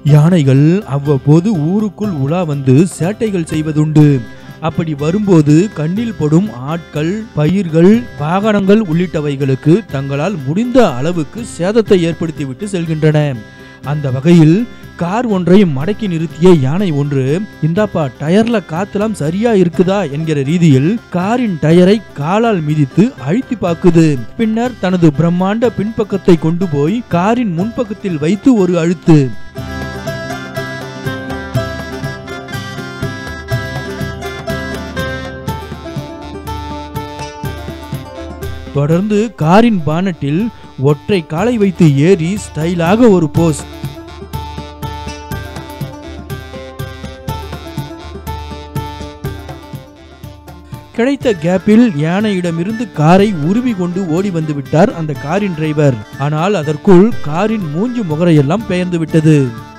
யானைகள் அவ்வப்போது ஊருக்குள் உலா வந்து சேட்டைகள் செய்வதுண்டு அப்படி வரும்போது கண்ணில் படும் ஆட்கள் பயிர்கள் வாகனங்கள் உள்ளிட்டவைகளுக்கு தங்களால் முடிந்த அளவுக்கு சேதத்தை ஏற்படுத்திவிட்டு செல்கின்றன அந்த வகையில் கார் ஒன்றை மடக்கி நிறுத்திய யானை ஒன்று இந்தாப்பா டயர்ல காத்தெல்லாம் சரியா இருக்குதா என்கிற ரீதியில் காரின் டயரை காலால் மிதித்து அழுத்தி பாக்குது பின்னர் தனது பிரம்மாண்ட பின்பக்கத்தை கொண்டு போய் காரின் முன்பக்கத்தில் வைத்து ஒரு அழுத்து தொடர்ந்து காரின் பானட்டில் ஒற்றை காலை வைத்து ஏறி ஸ்டைலாக ஒரு போஸ் கிடைத்த கேப்பில் யானையிடமிருந்து காரை உருவி கொண்டு ஓடி வந்து விட்டார் அந்த காரின் டிரைவர் ஆனால் அதற்குள் காரின் மூஞ்சு முகரையெல்லாம் பெயர்ந்து விட்டது